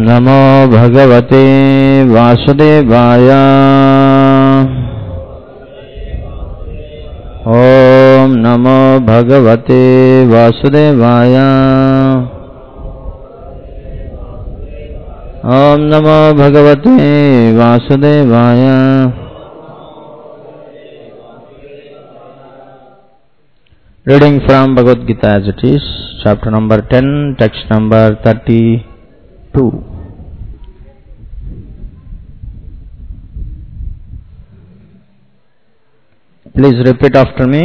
नमो भगवते वासुदेवाय ॐ नमो भगवते वासुदेवाय ॐ नमो भगवते वासुदेवाय Reading from Bhagavad Gita as it is, chapter number 10, text number 32. Please repeat after me.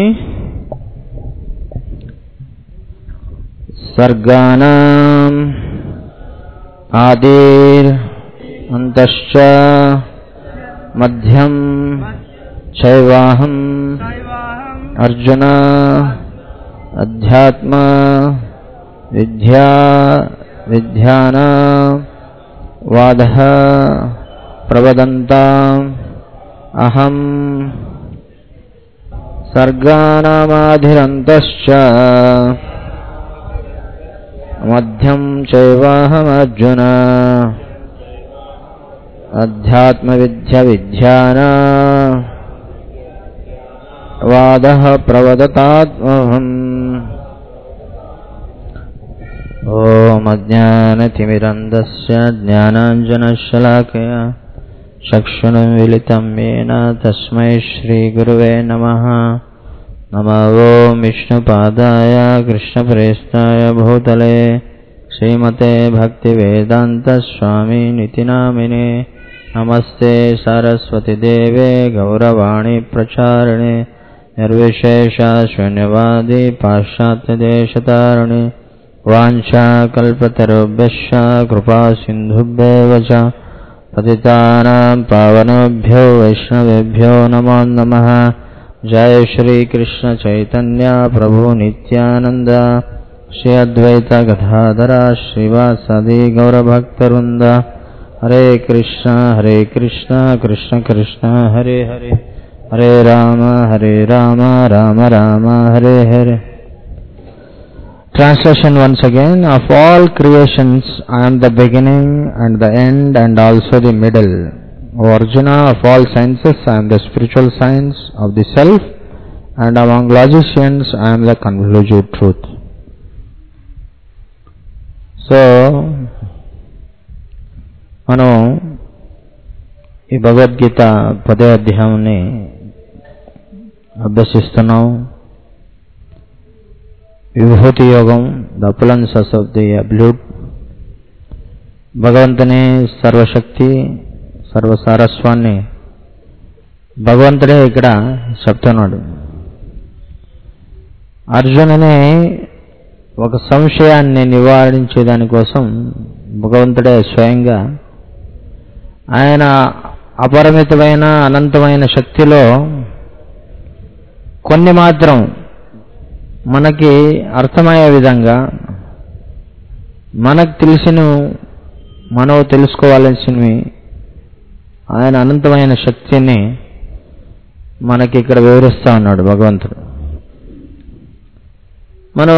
सर्गाणाम् आदिर् अन्तश्च मध्यम् चैवाहम् Arjun अध्यात्म विद्या विद्यान वादः प्रवदन्ताम् अहम् सर्गाणामाधिरन्तश्च मध्यं चैवाहमर्जुन अध्यात्मविद्यविद्यान वादः प्रवदतात्महम् ॐ अज्ञानतिमिरन्दस्य ज्ञानाञ्जनशलाकया चक्षुणुमिलितं येन तस्मै श्रीगुरुवे नमः नमो ॐ विष्णुपादाय कृष्णप्रेष्ठाय भूतले श्रीमते भक्तिवेदान्तस्वामिनिति नामिने नमस्ते सरस्वतीदेवे गौरवाणी प्रचारिणे निर्विशेषशून्यवादी पाश्चात्यदेशतारिणे वाञ्छाकल्पतरुभ्यश्च कृपासिन्धुभ्येव च पतितानां पावनेभ्यो वैष्णवेभ्यो नमो नमः जय श्रीकृष्णचैतन्य प्रभु नित्यानन्द श्री अद्वैत गदाधरा श्रीवासदि गौरभक्तवृन्द Hare Krishna Hare Krishna Krishna Krishna Hare Hare Hare Rama Hare Rama Rama Rama Hare Hare Translation once again Of all creations I am the beginning and the end and also the middle. O Arjuna, of all sciences I am the spiritual science of the self and among logicians I am the conclusive truth. So మనం ఈ భగవద్గీత పదే అధ్యాయాన్ని అభ్యసిస్తున్నాం విభూతి యోగం the opulences of the absolute భగవంతుని సర్వశక్తి సర్వసారస్వాన్ని భగవంతుడే ఇక్కడ చెప్తున్నాడు అర్జునుని ఒక సంశయాన్ని నివారించే దానికోసం భగవంతుడే స్వయంగా ఆయన అపరిమితమైన అనంతమైన శక్తిలో కొన్ని మాత్రం మనకి అర్థమయ్యే విధంగా మనకు తెలిసిన మనం తెలుసుకోవాల్సినవి ఆయన అనంతమైన శక్తిని మనకి ఇక్కడ వివరిస్తూ ఉన్నాడు భగవంతుడు మనం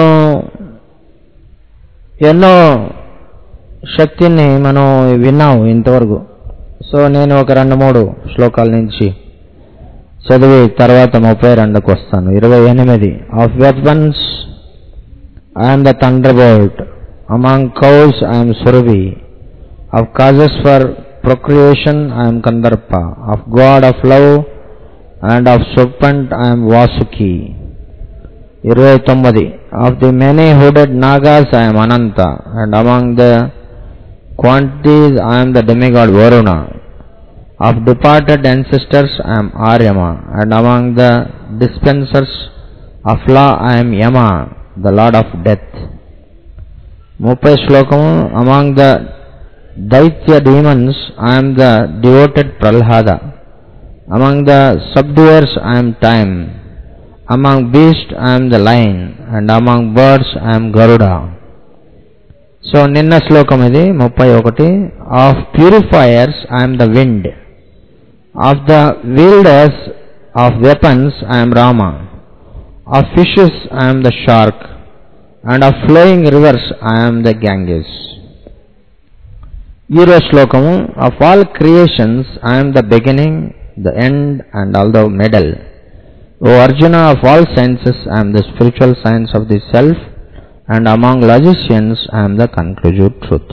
ఎన్నో శక్తిని మనం విన్నాం ఇంతవరకు సో నేను ఒక రెండు మూడు శ్లోకాల నుంచి చదివి తర్వాత ముప్పై రెండుకు వస్తాను ఇరవై ఎనిమిది of weapons I'm the thunderbolt among cows I'm Surabhi of causes for procreation I'm Kandarpa of god of love and of serpent I'm Vasuki ఇరవై తొమ్మిది of the many hooded Nagas I'm Ananta and among the quantities I'm the demigod Varuna of departed ancestors I am Aryama, and among the dispensers of law I am Yama, the lord of death. ముప్పై శ్లోకము among the Daitya demons I'm the devoted Prahlada among the subduers I'm time among beast I'm the lion and among birds I'm Garuda so నిన్న శ్లోకం ఇది ముప్పై ఒకటి of purifiers I'm the wind of the wielders of weapons I am Rama. Of fishes I am the shark. And of flowing rivers I am the Ganges. ఈరో శ్లోకము of all creations I'm the beginning the end and all the middle O Arjuna of all sciences I'm the spiritual science of the self and among logicians I'm the conclusive truth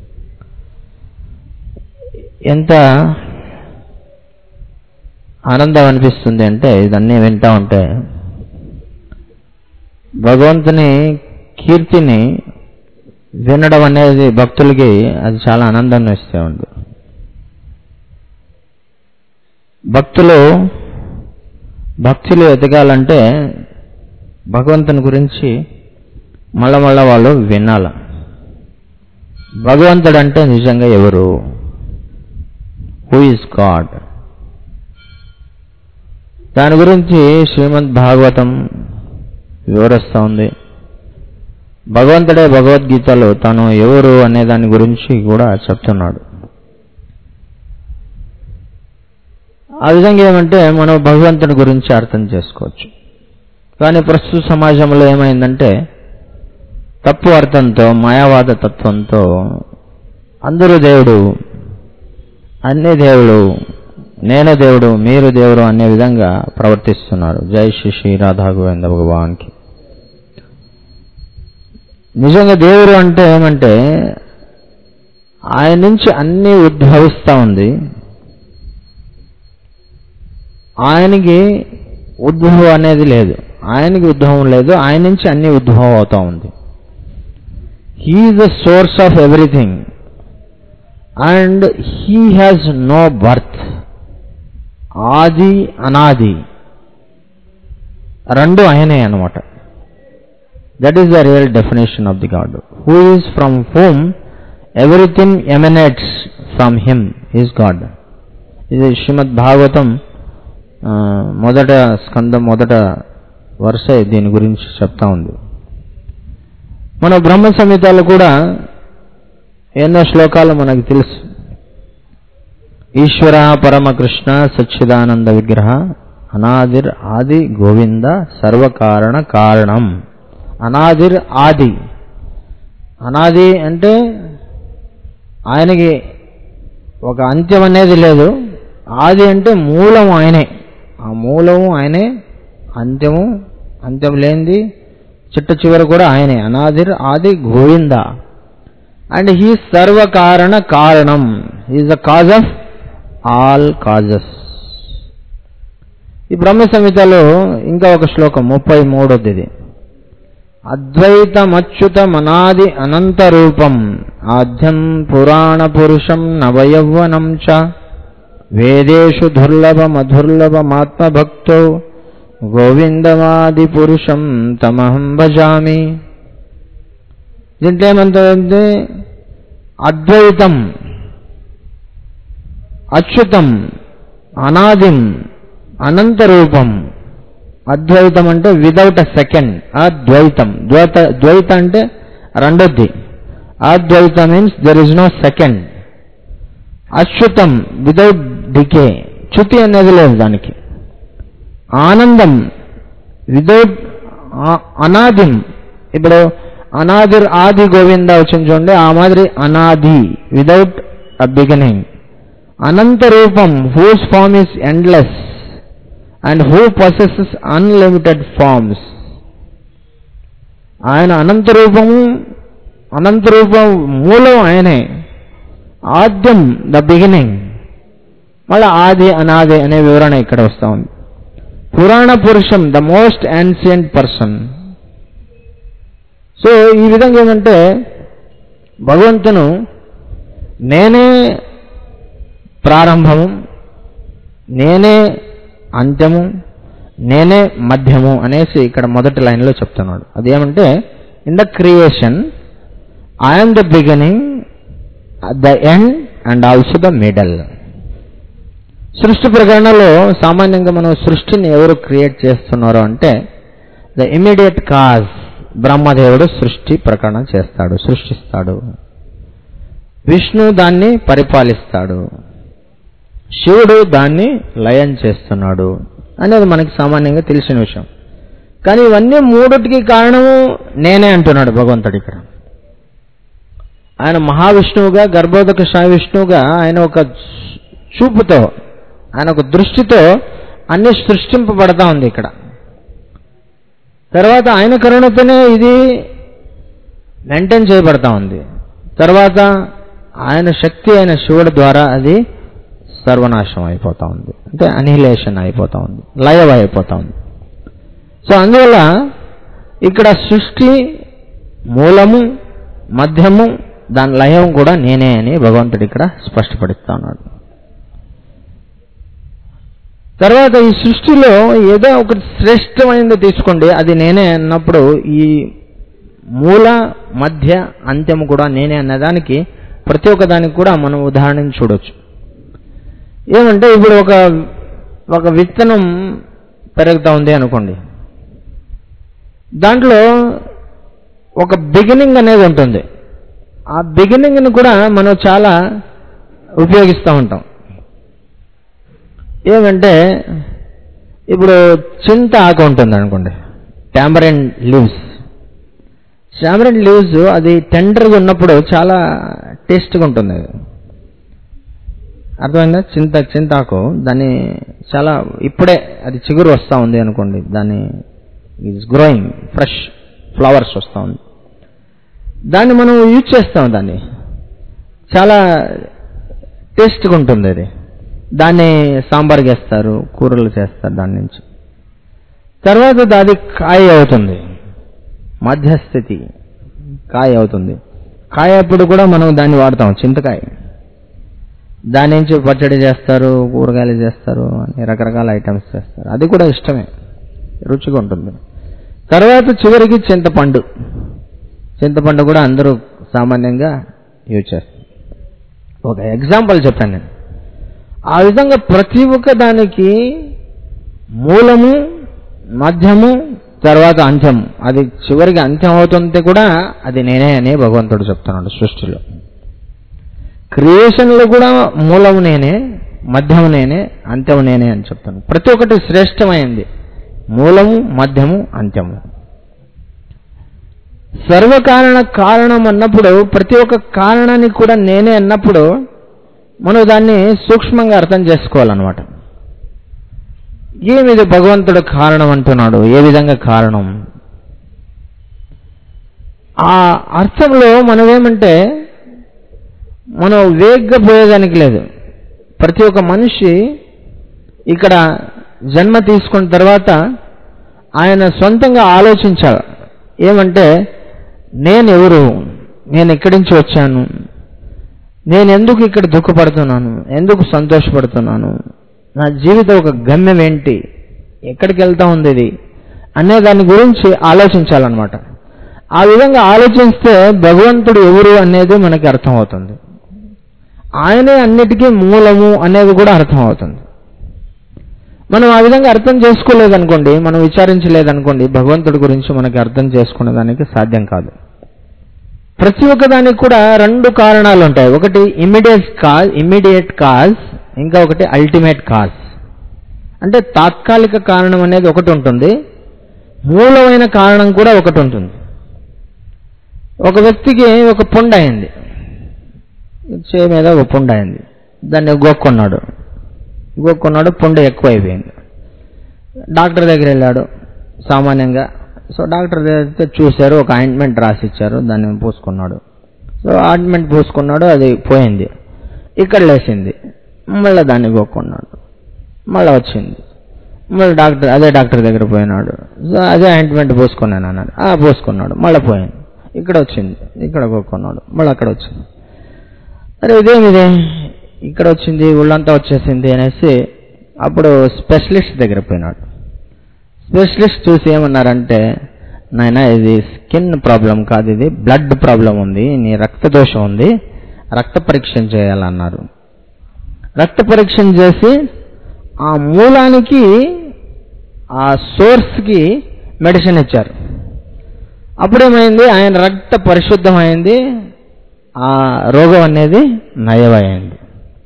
ఎంత ఆనందం అనిపిస్తుంది అంటే ఇదన్నీ వింటా ఉంటే భగవంతుని కీర్తిని వినడం అనేది భక్తులకి అది చాలా ఆనందాన్ని ఇస్తూ ఉంది భక్తులు భక్తులు ఎదగాలంటే భగవంతుని గురించి మళ్ళా మళ్ళా వాళ్ళు వినాల భగవంతుడు అంటే నిజంగా ఎవరు హూ ఇస్ గాడ్ దాని గురించి శ్రీమద్ భాగవతం వివరిస్తూ ఉంది భగవంతుడే భగవద్గీతలో తను ఎవరు అనే దాని గురించి కూడా చెప్తున్నాడు ఆ విధంగా ఏమంటే మనం భగవంతుడి గురించి అర్థం చేసుకోవచ్చు కానీ ప్రస్తుత సమాజంలో ఏమైందంటే తప్పు అర్థంతో మాయావాద తత్వంతో అందరూ దేవుడు అన్ని దేవుడు నేను దేవుడు మీరు దేవుడు అనే విధంగా ప్రవర్తిస్తున్నారు జై శ్రీ శ్రీ రాధా గోవింద భగవాన్కి నిజంగా దేవుడు అంటే ఏమంటే ఆయన నుంచి అన్నీ ఉద్భవిస్తూ ఉంది ఆయనకి ఉద్భవం అనేది లేదు ఆయనకి ఉద్భవం లేదు ఆయన నుంచి అన్ని ఉద్భవం అవుతా ఉంది he the source of everything and he has no birth ఆది అనాది రెండు ఆయనే అనమాట that is the real definition of the God who is from whom everything emanates from him is God ఇది శ్రీమద్ భాగవతం ఆ, మొదట స్కందం మొదట వరుస దీని గురించి చెప్తా ఉంది మన బ్రహ్మ సంహితాలు కూడా ఎన్నో శ్లోకాలు మనకు తెలుసు ఈశ్వర పరమకృష్ణ సచ్చిదానంద విగ్రహ అనాదిర్ ఆది గోవింద సర్వకారణ కారణం అనాదిర్ ఆది అనాది అంటే ఆయనకి ఒక అంత్యం అనేది లేదు ఆది అంటే మూలం ఆయనే ఆ మూలము ఆయనే అంత్యము అంత్యం లేనిది చిట్ట చివరి కూడా ఆయనే అనాదిర్ ఆది గోవింద అండ్ హీ సర్వకారణ కారణం is the cause of all causes ఈ బ్రహ్మ సంహితలో ఇంకా ఒక శ్లోకం ముప్పై మూడోది ఇది అద్వైతమచ్యుతమనాది అనంత రూపం ఆద్యం పురాణ పురుషం నవయౌవనం చ వేదేషు దుర్లభమధుర్లభమాత్మభక్తో గోవిందమాది పురుషం తమహం భజామి దీంట్లో ఏమంటారంటే అద్వైతం అచ్యుతం అనాదిం అనంత రూపం అద్వైతం అంటే విదౌట్ ఎ సెకండ్ అద్వైతం ద్వైత ద్వైత అంటే రెండోది Advaita means there is no second అచ్యుతం విదౌట్ డికే చ్యుతి అనేది లేదు దానికి ఆనందం విదౌట్ అనాదిం ఇప్పుడు అనాదిర్ ఆది గోవింద వచ్చింది చూడండి ఆ మాదిరి అనాది విదౌట్ అ బిగినింగ్ అనంత రూపం whose form is endless and who possesses unlimited forms ఆయన అనంత రూపము అనంత రూపం మూలం ఆయనే ఆద్యం ద బిగినింగ్ మళ్ళీ ఆది అనాది అనే వివరణ ఇక్కడ వస్తా ఉంది పురాణ పురుషం the most ancient person so ఈ విధంగా ఏమంటే భగవంతును నేనే ప్రారంభము నేనే అంత్యము నేనే మధ్యము అనేసి ఇక్కడ మొదటి లైన్లో చెప్తున్నాడు అదేమంటే in the creation I'm the beginning the end and also the middle సృష్టి ప్రకరణలో సామాన్యంగా మనం సృష్టిని ఎవరు క్రియేట్ చేస్తున్నారో అంటే ద ఇమీడియట్ కాజ్ బ్రహ్మదేవుడు సృష్టి ప్రకటన చేస్తాడు సృష్టిస్తాడు విష్ణు దాన్ని పరిపాలిస్తాడు శివుడు దాన్ని లయం చేస్తున్నాడు అనేది మనకి సామాన్యంగా తెలిసిన విషయం కానీ ఇవన్నీ మూడుటికి కారణము నేనే అంటున్నాడు భగవంతుడు ఇక్కడ ఆయన మహావిష్ణువుగా గర్భోదక విష్ణువుగా ఆయన ఒక చూపుతో ఆయన ఒక దృష్టితో అన్ని సృష్టింపబడతా ఉంది ఇక్కడ తర్వాత ఆయన కరుణతోనే ఇది మెయింటైన్ చేయబడతా ఉంది తర్వాత ఆయన శక్తి అయిన శివుడి ద్వారా అది సర్వనాశం అయిపోతా ఉంది అంటే అనిహిలేషన్ అయిపోతా ఉంది లయవ అయిపోతా ఉంది సో అందువల్ల ఇక్కడ సృష్టి మూలము మధ్యము దాని లయం కూడా నేనే అని భగవంతుడు ఇక్కడ స్పష్టపడుతా ఉన్నాడు తర్వాత ఈ సృష్టిలో ఏదో ఒకటి శ్రేష్టమైనది తీసుకోండి అది నేనే అన్నప్పుడు ఈ మూల మధ్య అంత్యం కూడా నేనే అన్నదానికి ప్రతి ఒక్క దానికి కూడా మనం ఉదాహరణ చూడొచ్చు ఏమంటే ఇప్పుడు ఒక ఒక విత్తనం పెరుగుతూ ఉంది అనుకోండి దాంట్లో ఒక బిగినింగ్ అనేది ఉంటుంది ఆ బిగినింగ్ని కూడా మనం చాలా ఉపయోగిస్తూ ఉంటాం ఏమంటే ఇప్పుడు చింత ఆకు ఉంటుంది అనుకోండి టామరిన్ లీవ్స్ టామరిన్ లీవ్స్ అది టెండర్గా ఉన్నప్పుడు చాలా టేస్ట్గా ఉంటుంది అది అర్థమైందా చింత చింతాకు దాన్ని చాలా ఇప్పుడే అది చిగురు వస్తూ ఉంది అనుకోండి దాన్ని ఇట్స్ గ్రోయింగ్ ఫ్రెష్ ఫ్లవర్స్ వస్తూ ఉంది దాన్ని మనం యూజ్ చేస్తాం దాన్ని చాలా టేస్ట్గా ఉంటుంది అది దాన్ని సాంబార్ చేస్తారు కూరలు చేస్తారు దాని నుంచి తర్వాత అది కాయ అవుతుంది మధ్యస్థితి కాయ అవుతుంది కాయ అప్పుడు కూడా మనం దాన్ని వాడతాం చింతకాయ దాని నుంచి పచ్చడి చేస్తారు కూరగాయలు చేస్తారు అన్ని రకరకాల ఐటమ్స్ చేస్తారు అది కూడా ఇష్టమే రుచిగా ఉంటుంది తర్వాత చివరికి చింతపండు చింతపండు కూడా అందరూ సామాన్యంగా యూజ్ చేస్తారు ఒక ఎగ్జాంపుల్ చెప్పాను నేను ఆ విధంగా ప్రతి ఒక్క దానికి మూలము మధ్యము తర్వాత అంత్యం అది చివరికి అంత్యం అవుతుంటే కూడా అది నేనే అని భగవంతుడు చెప్తున్నాడు సృష్టిలో క్రియేషన్లో కూడా మూలము నేనే మధ్యము నేనే అంత్యము నేనే అని చెప్తాను ప్రతి ఒక్కటి శ్రేష్టమైంది మూలము మధ్యము అంత్యము సర్వకారణ కారణం అన్నప్పుడు ప్రతి ఒక్క కారణాన్ని కూడా నేనే అన్నప్పుడు మనం దాన్ని సూక్ష్మంగా అర్థం చేసుకోవాలన్నమాట ఏమిది భగవంతుడు కారణం అంటున్నాడు ఏ విధంగా కారణం ఆ అర్థంలో మనం ఏమంటే మనం వేగ్గా పోయేదానికి లేదు ప్రతి ఒక్క మనిషి ఇక్కడ జన్మ తీసుకున్న తర్వాత ఆయన సొంతంగా ఆలోచించాలి ఏమంటే నేను ఎవరు నేను ఎక్కడి నుంచి వచ్చాను నేను ఎందుకు ఇక్కడ దుఃఖపడుతున్నాను ఎందుకు సంతోషపడుతున్నాను నా జీవితం ఒక గమ్యం ఏంటి ఎక్కడికి వెళ్తా ఉంది ఇది అనే దాని గురించి ఆలోచించాలన్నమాట ఆ విధంగా ఆలోచిస్తే భగవంతుడు ఎవరు అనేది మనకి అర్థమవుతుంది ఆయనే అన్నిటికీ మూలము అనేది కూడా అర్థమవుతుంది మనం ఆ విధంగా అర్థం చేసుకోలేదనుకోండి మనం విచారించలేదనుకోండి భగవంతుడి గురించి మనకి అర్థం చేసుకునే దానికి సాధ్యం కాదు ప్రతి ఒక్క దానికి కూడా రెండు కారణాలు ఉంటాయి ఒకటి ఇమ్మీడియట్ కాజ్ ఇమ్మీడియట్ కాజ్ ఇంకా ఒకటి అల్టిమేట్ కాజ్ అంటే తాత్కాలిక కారణం అనేది ఒకటి ఉంటుంది మూలమైన కారణం కూడా ఒకటి ఉంటుంది ఒక వ్యక్తికి ఒక పుండు అయింది చే మీద ఒక పుండు అయింది దాన్ని గోక్కున్నాడు గోక్కున్నాడు పుండు ఎక్కువైపోయింది డాక్టర్ దగ్గర వెళ్ళాడు సామాన్యంగా సో డాక్టర్ దగ్గర చూశారు ఒక ఆయింట్మెంట్ రాసి ఇచ్చారు దాన్ని పూసుకున్నాడు సో ఆయింట్మెంట్ పూసుకున్నాడు అది పోయింది ఇక్కడ లేచింది మళ్ళీ దాన్ని గోక్కున్నాడు మళ్ళీ వచ్చింది మళ్ళీ డాక్టర్ అదే డాక్టర్ దగ్గర పోయినాడు సో అదే ఆయింట్మెంట్ పూసుకున్నాను అన్నాడు ఆ పూసుకున్నాడు మళ్ళీ పోయింది ఇక్కడ వచ్చింది ఇక్కడ గోక్కున్నాడు మళ్ళీ అక్కడ వచ్చింది అరే ఇదేమిదే ఇక్కడ వచ్చింది ఒళ్ళంతా వచ్చేసింది అనేసి అప్పుడు స్పెషలిస్ట్ దగ్గర పోయినాడు స్పెషలిస్ట్ చూసి ఏమన్నారంటే నాయన ఇది స్కిన్ ప్రాబ్లం కాదు ఇది బ్లడ్ ప్రాబ్లం ఉంది నీ రక్త దోషం ఉంది రక్త పరీక్ష చేయాలన్నారు రక్త పరీక్ష చేసి ఆ మూలానికి ఆ సోర్స్కి మెడిసిన్ ఇచ్చారు అప్పుడేమైంది ఆయన రక్త పరిశుద్ధమైంది ఆ రోగం అనేది నయమైంది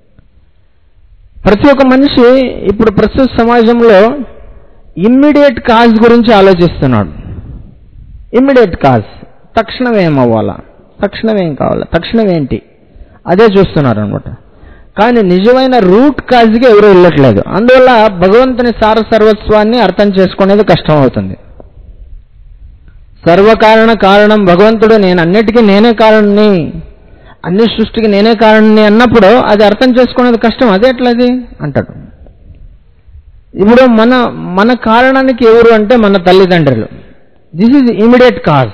ప్రతి ఒక్క మనిషి ఇప్పుడు ప్రస్తుత సమాజంలో ఇమ్మీడియట్ కాజ్ గురించి ఆలోచిస్తున్నాడు ఇమ్మీడియట్ కాజ్ తక్షణం ఏమవ్వాలా తక్షణం ఏం కావాలి తక్షణం ఏంటి అదే చూస్తున్నారు అనమాట కానీ నిజమైన రూట్ కాజ్కి ఎవరు వెళ్ళట్లేదు అందువల్ల భగవంతుని సార సర్వస్వాన్ని అర్థం చేసుకునేది కష్టం అవుతుంది సర్వకారణ కారణం భగవంతుడు నేను అన్నిటికీ నేనే కారణని అన్ని సృష్టికి నేనే కారణని అన్నప్పుడు అది అర్థం చేసుకునేది కష్టం అదే ఎట్లది అంటాడు ఇప్పుడు మన మన కారణానికి ఎవరు అంటే మన తల్లిదండ్రులు దిస్ ఈజ్ ఇమీడియట్ కాజ్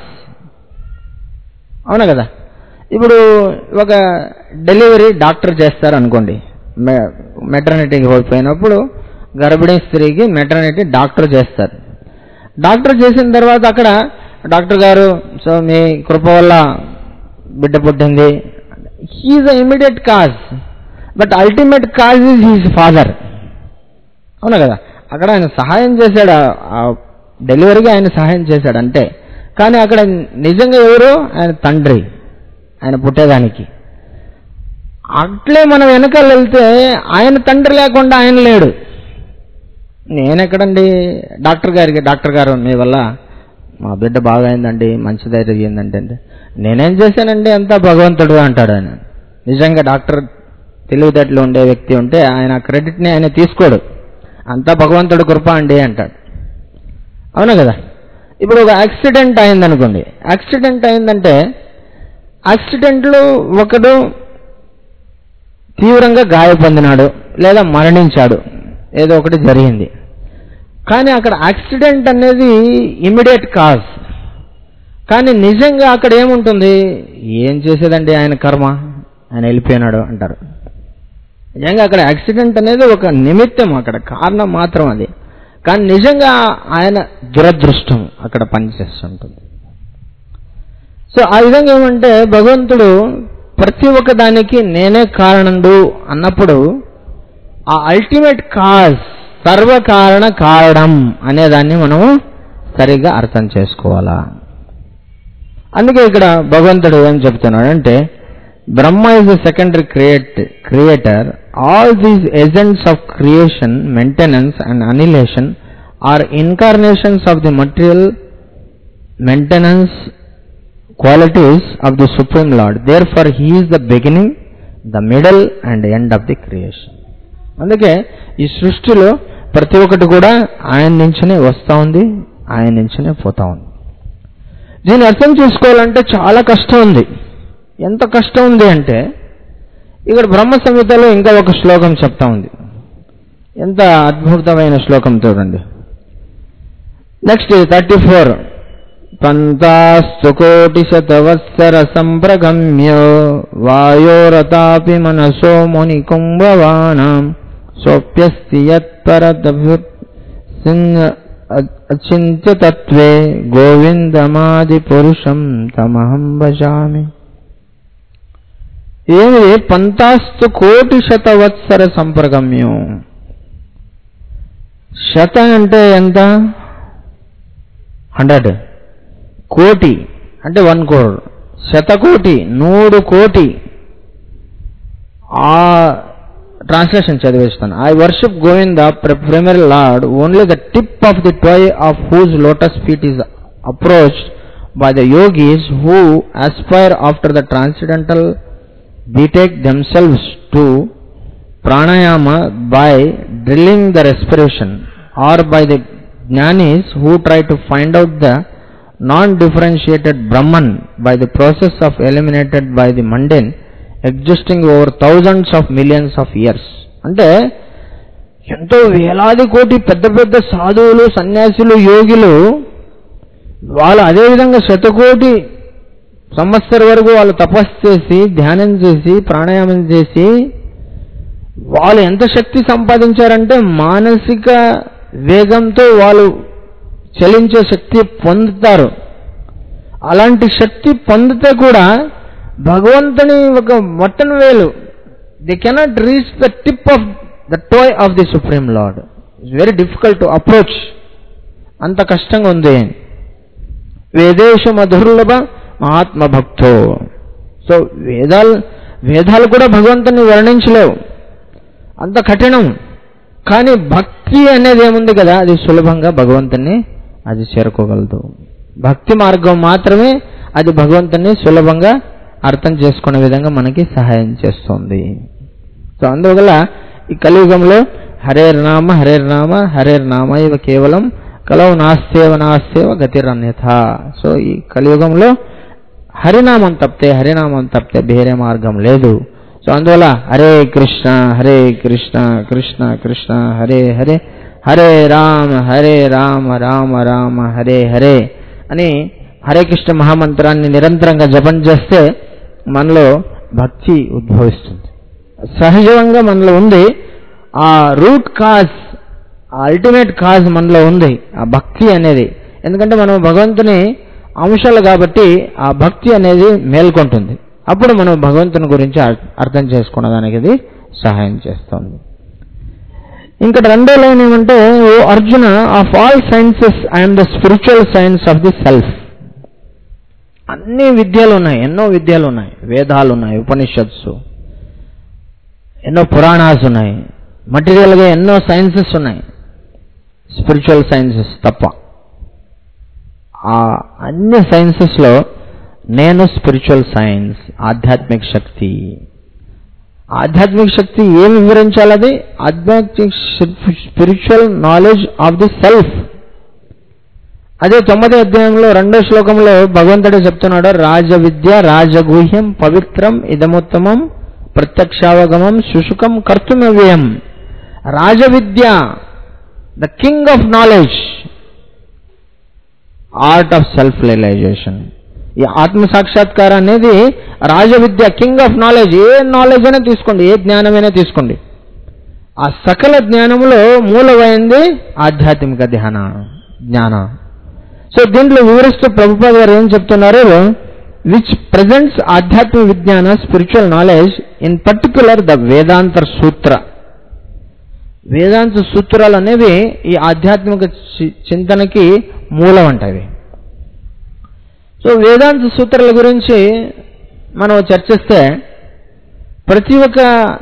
అవునా కదా ఇప్పుడు ఒక డెలివరీ డాక్టర్ చేస్తారు అనుకోండి మెటర్నిటీకి పోయినప్పుడు గర్భిణీ స్త్రీకి మెటర్నిటీ డాక్టర్ చేస్తారు డాక్టర్ చేసిన తర్వాత అక్కడ డాక్టర్ గారు సో మీ కృప వల్ల బిడ్డ పుట్టింది he is immediate cause but ultimate cause is his father అవునా కదా అక్కడ ఆయన సహాయం చేశాడు ఆ- ఆ డెలివరీకి ఆయన సహాయం చేశాడు అంటే కానీ అక్కడ నిజంగా ఎవరు ఆయన తండ్రి ఆయన పుట్టేదానికి అట్లే మనం వెనకాల వెళ్తే ఆయన తండ్రి లేకుండా ఆయన లేడు నేనెక్కడండి డాక్టర్ గారికి డాక్టర్ గారు మీ వల్ల మా బిడ్డ బాగా అయిందండి మంచిది జరిగిందండి అంటే నేనేం చేశానండి అంతా భగవంతుడు అంటాడు ఆయన నిజంగా డాక్టర్ తెలివితేటలు ఉండే వ్యక్తి ఉంటే ఆయన క్రెడిట్ని ఆయన తీసుకోడు అంతా భగవంతుడు కృప అండి అంటాడు అవునా కదా ఇప్పుడు ఒక యాక్సిడెంట్ అయిందనుకోండి యాక్సిడెంట్ అయిందంటే యాక్సిడెంట్లో ఒకడు తీవ్రంగా గాయపొందినాడు లేదా మరణించాడు ఏదో ఒకటి జరిగింది కానీ అక్కడ యాక్సిడెంట్ అనేది ఇమీడియట్ కాజ్ కానీ నిజంగా అక్కడ ఏముంటుంది ఏం చేసేదండి ఆయన కర్మ ఆయన వెళ్ళిపోయినాడు అంటారు నిజంగా అక్కడ యాక్సిడెంట్ అనేది ఒక నిమిత్తం అక్కడ కారణం మాత్రం అది కానీ నిజంగా ఆయన దురదృష్టం అక్కడ పనిచేస్తుంటుంది సో ఆ విధంగా ఏమంటే భగవంతుడు ప్రతి ఒక్క దానికి నేనే కారణుడు అన్నప్పుడు ఆ అల్టిమేట్ కాజ్ సర్వకారణ కారణం అనేదాన్ని మనము సరిగ్గా అర్థం చేసుకోవాలా అందుకే ఇక్కడ భగవంతుడు ఏం చెప్తున్నాడు అంటే Brahma is the secondary create creator all these agents of creation maintenance and annihilation are incarnations of the material maintenance qualities of the supreme Lord therefore he is the beginning the middle and end of the creation అందుకే ఈ సృష్టిలో ప్రతి ఒక్కటి కూడా ఆయన నుంచినే వస్తూ ఉంది ఆయన నుంచినే పోతా ఉంది దీన్ని అర్థం చేసుకోవాలంటే చాలా కష్టం ఉంది ఎంత కష్టం ఉంది అంటే ఇక్కడ బ్రహ్మ సంహితలో ఇంకా ఒక శ్లోకం చెప్తా ఉంది ఎంత అద్భుతమైన శ్లోకం చూడండి నెక్స్ట్ థర్టీ ఫోర్ పంతాస్తు కోటి శతవత్సర సంప్రగమ్య వాయోరతాపి మనసో ముని కుంభవానాం సోప్యస్తి యత్పరతభుత్ అచింత్య తత్వే గోవిందమాది పురుషం తమహం భజామి ఏమి పంతాస్తు కోటి శతవత్సర సంప్రగమ్యం శత అంటే ఎంత హండ్రెడ్ కోటి అంటే వన్ కోడ్ శతకోటి నూరు కోటి ఆ ట్రాన్స్లేషన్ చదివేస్తాను I worship Govinda primary Lord only the tip of the toe of whose lotus feet is approach by the yogis who aspire after the transcendental betake themselves to pranayama by drilling the respiration or by the jnanis who try to find out the non-differentiated Brahman by the process of eliminated by the mundane existing over thousands of millions of years అంటే ఎంతో వేలాది కోటి పెద్ద పెద్ద సాధువులు సన్యాసులు యోగులు వాళ్ళు అదేవిధంగా శతకోటి సంవత్సర వరకు వాళ్ళు తపస్సు చేసి ధ్యానం చేసి ప్రాణాయామం చేసి వాళ్ళు ఎంత శక్తి సంపాదించారంటే మానసిక వేగంతో వాళ్ళు చలించే శక్తి పొందుతారు అలాంటి శక్తి పొందితే కూడా భగవంతుని ఒక మొట్టన వేలు they cannot reach the tip of the toe of the supreme Lord it's very difficult to approach అంత కష్టంగా ఉంది వేదేశ మధుర్లభ మహాత్మ భక్తో సో వేదాలు వేదాలు కూడా భగవంతుని వర్ణించలేవు అంత కఠినం కానీ భక్తి అనేది ఏముంది కదా అది సులభంగా భగవంతుని అది చేరుకోగలదు భక్తి మార్గం మాత్రమే అది భగవంతుని సులభంగా అర్థం చేసుకునే విధంగా మనకి సహాయం చేస్తుంది సో అందువల్ల ఈ కలియుగంలో హరే నామ హరే నామ హరే నామ ఇవ కేవలం కలవు నాస్సేవ నాస్సేవ గతిరన్యథ సో ఈ కలియుగంలో హరినామం తప్పితే హరినామం తప్పితే వేరే మార్గం లేదు సో అందువల్ల హరే కృష్ణ హరే కృష్ణ కృష్ణ కృష్ణ హరే హరే హరే రామ హరే రామ రామ రామ హరే హరే అని హరే కృష్ణ మహామంత్రాన్ని నిరంతరంగా జపం చేస్తే మనలో భక్తి ఉద్భవిస్తుంది సహజంగా మనలో ఉంది ఆ రూట్ కాజ్ ఆ అల్టిమేట్ కాజ్ మనలో ఉంది ఆ భక్తి అనేది ఎందుకంటే మనం భగవంతుని అంశాలు కాబట్టి ఆ భక్తి అనేది మేల్కొంటుంది అప్పుడు మనం భగవంతుని గురించి అర్- అర్థం చేసుకోవడానికి ఇది సహాయం చేస్తుంది ఇంకా రెండో లైన్ ఏమంటే O Arjuna of all sciences I'm the spiritual science of the self అన్ని విద్యలు ఉన్నాయి ఎన్నో విద్యలు ఉన్నాయి వేదాలు ఉన్నాయి ఉపనిషత్సు ఎన్నో పురాణాస్ ఉన్నాయి మటీరియల్గా ఎన్నో సైన్సెస్ ఉన్నాయి స్పిరిచువల్ సైన్సెస్ తప్ప ఆ అన్ని సైన్సెస్లో నేను స్పిరిచువల్ సైన్స్ ఆధ్యాత్మిక శక్తి ఆధ్యాత్మిక శక్తి ఏం వివరించాలి అది ఆధ్యాత్మిక spiritual knowledge of the self అదే తొమ్మిదో అధ్యాయంలో రెండో శ్లోకంలో భగవంతుడే చెప్తున్నాడు రాజ విద్య రాజగుహ్యం పవిత్రం ఇదముత్తమం ప్రత్యక్షావగమం శుశుకం కర్తుమవ్యయం రాజ విద్య the king of knowledge art of self realization ఈ ఆత్మ సాక్షాత్కారం అనేది రాజవిద్య కింగ్ ఆఫ్ నాలెడ్జ్ ఏ నాలెడ్జ్ అయినా తీసుకోండి ఏ జ్ఞానమైనా తీసుకోండి ఆ సకల జ్ఞానములో మూలమైంది ఆధ్యాత్మిక ధ్యాన జ్ఞాన సో దీంట్లో వివరిస్తూ ప్రభుపాద గారు ఏం చెప్తున్నారు విచ్ ప్రజెంట్స్ ఆధ్యాత్మిక విజ్ఞాన spiritual knowledge in particular the వేదాంతర్ సూత్ర వేదాంత సూత్రాలు అనేవి ఈ ఆధ్యాత్మిక చి- చింతనకి మూలం అంటవి సో వేదాంత సూత్రాల గురించి మనం చర్చిస్తే ప్రతి ఒక్క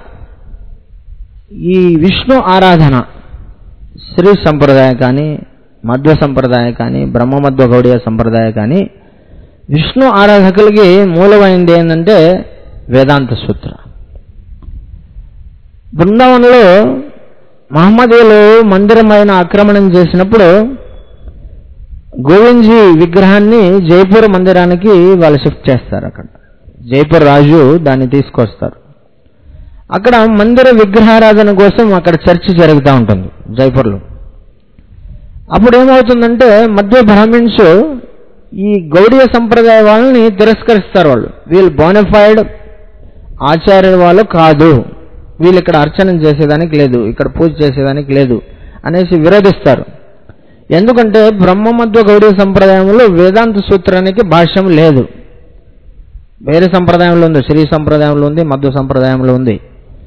ఈ విష్ణు ఆరాధన శ్రీ సంప్రదాయ కానీ మధ్వ సంప్రదాయ కానీ బ్రహ్మమధ్వ గౌడియ సంప్రదాయ కానీ విష్ణు ఆరాధకులకి మూలమైంది ఏంటంటే వేదాంత సూత్ర బృందావనంలో మహమ్మదీయులు మందిరమైన ఆక్రమణం చేసినప్పుడు గోవిందజీ విగ్రహాన్ని జైపూర్ మందిరానికి వాళ్ళు షిఫ్ట్ చేస్తారు అక్కడ జైపూర్ రాజు దాన్ని తీసుకొస్తారు అక్కడ మందిర విగ్రహారాధన కోసం అక్కడ చర్చ జరుగుతూ ఉంటుంది జైపూర్లో అప్పుడు ఏమవుతుందంటే మధ్య బ్రాహ్మిన్స్ ఈ గౌడీయ సంప్రదాయ వాళ్ళని తిరస్కరిస్తారు వాళ్ళు వీళ్ళు బోనఫైడ్ ఆచార్య వాళ్ళు కాదు వీళ్ళు ఇక్కడ అర్చన చేసేదానికి లేదు ఇక్కడ పూజ చేసేదానికి లేదు అనేసి విరోధిస్తారు ఎందుకంటే బ్రహ్మమధ్వ గౌడీయ సంప్రదాయంలో వేదాంత సూత్రానికి భాష్యం లేదు వేరే సంప్రదాయంలో ఉంది శ్రీ సంప్రదాయంలో ఉంది మధ్వ సంప్రదాయంలో ఉంది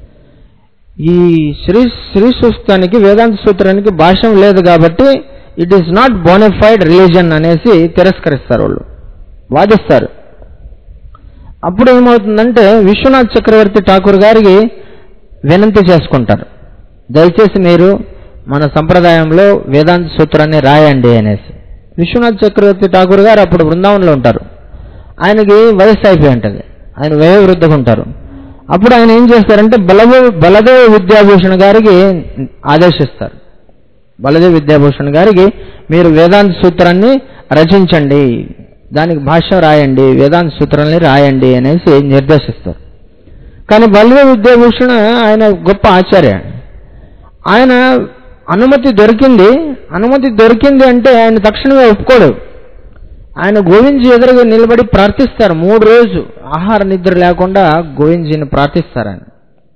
ఈ శ్రీ శ్రీ సూక్తానికి వేదాంత సూత్రానికి భాష్యం లేదు కాబట్టి it is not bona fide religion అనేసి తిరస్కరిస్తారు వాళ్ళు వాదిస్తారు అప్పుడు ఏమవుతుందంటే విశ్వనాథ్ చక్రవర్తి ఠాకూర్ గారికి వినంతి చేసుకుంటారు దయచేసి మీరు మన సంప్రదాయంలో వేదాంత సూత్రాన్ని రాయండి అనేసి విశ్వనాథ్ చక్రవర్తి ఠాకూర్ గారు అప్పుడు బృందావనంలో ఉంటారు ఆయనకి వయస్సు అయిపోయి ఉంటుంది ఆయన వయోవృద్ధగా ఉంటారు అప్పుడు ఆయన ఏం చేస్తారంటే బలదేవ్ బలదేవ విద్యాభూషణ్ గారికి ఆదేశిస్తారు బలదేవ్ విద్యాభూషణ్ గారికి మీరు వేదాంత సూత్రాన్ని రచించండి దానికి భాష్యం రాయండి వేదాంత సూత్రాన్ని రాయండి అనేసి నిర్దేశిస్తారు కానీ బలదేవ్ విద్యాభూషణ్ ఆయన గొప్ప ఆచార్య ఆయన అనుమతి దొరికింది అనుమతి దొరికింది అంటే ఆయన తక్షణమే ఒప్పుకోడు ఆయన గోవిందజీ ఎదురుగా నిలబడి ప్రార్థిస్తారు మూడు రోజు ఆహార నిద్ర లేకుండా గోవిందజీని ప్రార్థిస్తారు ఆయన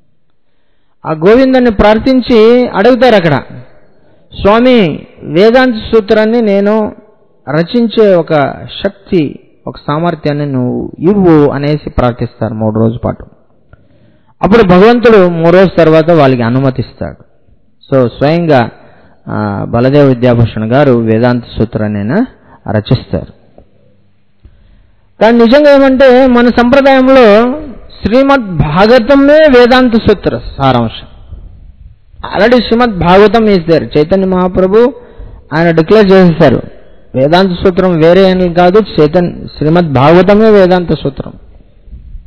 ఆ గోవిందాన్ని ప్రార్థించి అడుగుతారు అక్కడ స్వామి వేదాంత సూత్రాన్ని నేను రచించే ఒక శక్తి ఒక సామర్థ్యాన్ని నువ్వు ఇవ్వు అనేసి ప్రార్థిస్తారు మూడు రోజుల పాటు అప్పుడు భగవంతుడు మూడు రోజు తర్వాత వాళ్ళకి అనుమతిస్తాడు సో స్వయంగా ఆ, బలదేవ విద్యాభూషణ్ గారు వేదాంత సూత్రాన్ని ఆయన రచిస్తారు కానీ నిజంగా ఏమంటే మన సంప్రదాయంలో శ్రీమద్ భాగవతమే వేదాంత సూత్ర సారాంశం already Srimad Bhagavatam is there Chaitanya Mahaprabhu ఆయన డిక్లేర్ చేసేసారు వేదాంత సూత్రం వేరే అని కాదు చైతన్య శ్రీమద్ భాగవతమే వేదాంత సూత్రం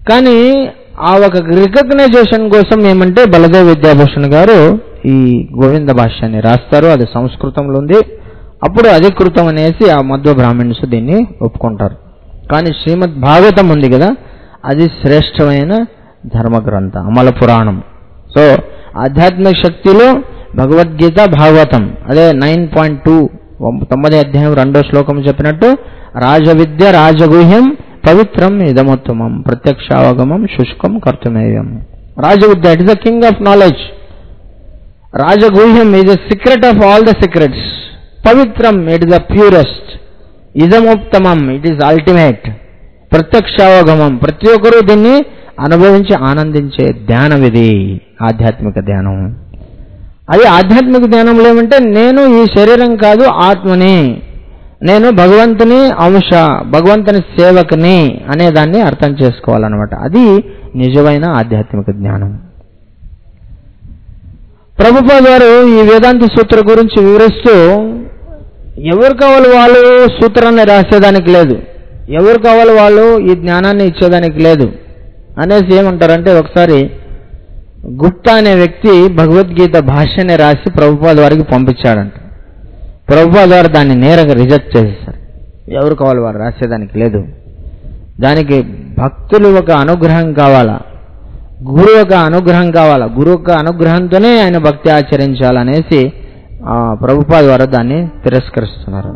కానీ ఆ ఒక రికగ్నైజేషన్ కోసం ఏమంటే బలదేవ్ విద్యాభూషణ్ గారు ఈ గోవింద భాష్యాన్ని రాస్తారు అది సంస్కృతంలో ఉంది అప్పుడు అధికృతం అనేసి ఆ మధ్వ బ్రాహ్మణ్స్ దీన్ని ఒప్పుకుంటారు కానీ శ్రీమద్ భాగవతం ఉంది కదా అది శ్రేష్టమైన ధర్మ గ్రంథం అమల పురాణం సో ఆధ్యాత్మిక శక్తిలో భగవద్గీత భాగవతం అదే నైన్ పాయింట్ టూ తొమ్మిది అధ్యాయం రెండో శ్లోకం చెప్పినట్టు రాజవిద్య రాజగుహ్యం పవిత్రం ఇదమోత్తమం ప్రత్యక్షావగమం శుష్కం కర్తమేయం రాజవిద్య it is the king of knowledge రాజగుహ్యం is the secret of all the secrets పవిత్రం ఇట్ ఇస్ ద ప్యూరెస్ట్ ఇదమోత్తమం ఇట్ ఈస్ అల్టిమేట్ ప్రత్యక్షావగమం ప్రతి ఒక్కరూ దీన్ని అనుభవించి ఆనందించే ధ్యానం ఇది ఆధ్యాత్మిక ధ్యానం అది ఆధ్యాత్మిక ధ్యానంలో ఏమంటే నేను ఈ శరీరం కాదు ఆత్మని నేను భగవంతుని అంశ భగవంతుని సేవకుని అనే దాన్ని అర్థం చేసుకోవాలన్నమాట అది నిజమైన ఆధ్యాత్మిక జ్ఞానం ప్రభుపాద గారు ఈ వేదాంత సూత్ర గురించి వివరిస్తూ ఎవరు కావాలి వాళ్ళు సూత్రాన్ని రాసేదానికి లేదు ఎవరు కావాలి వాళ్ళు ఈ జ్ఞానాన్ని ఇచ్చేదానికి లేదు అనేసి ఏమంటారంటే ఒకసారి గుప్తా అనే వ్యక్తి భగవద్గీత భాష్యని రాసి ప్రభుపాద వారికి పంపించాడంట ప్రభుపాద వారు దాన్ని నేరుగా రిజెక్ట్ చేసేసారు ఎవరు కావాలి వారు రాసేదానికి లేదు దానికి భక్తులు ఒక అనుగ్రహం కావాలా గురు ఒక అనుగ్రహం కావాలా గురు యొక్క అనుగ్రహంతోనే ఆయన భక్తి ఆచరించాలనేసి ఆ, ప్రభుపాద వారు దాన్ని తిరస్కరిస్తున్నారు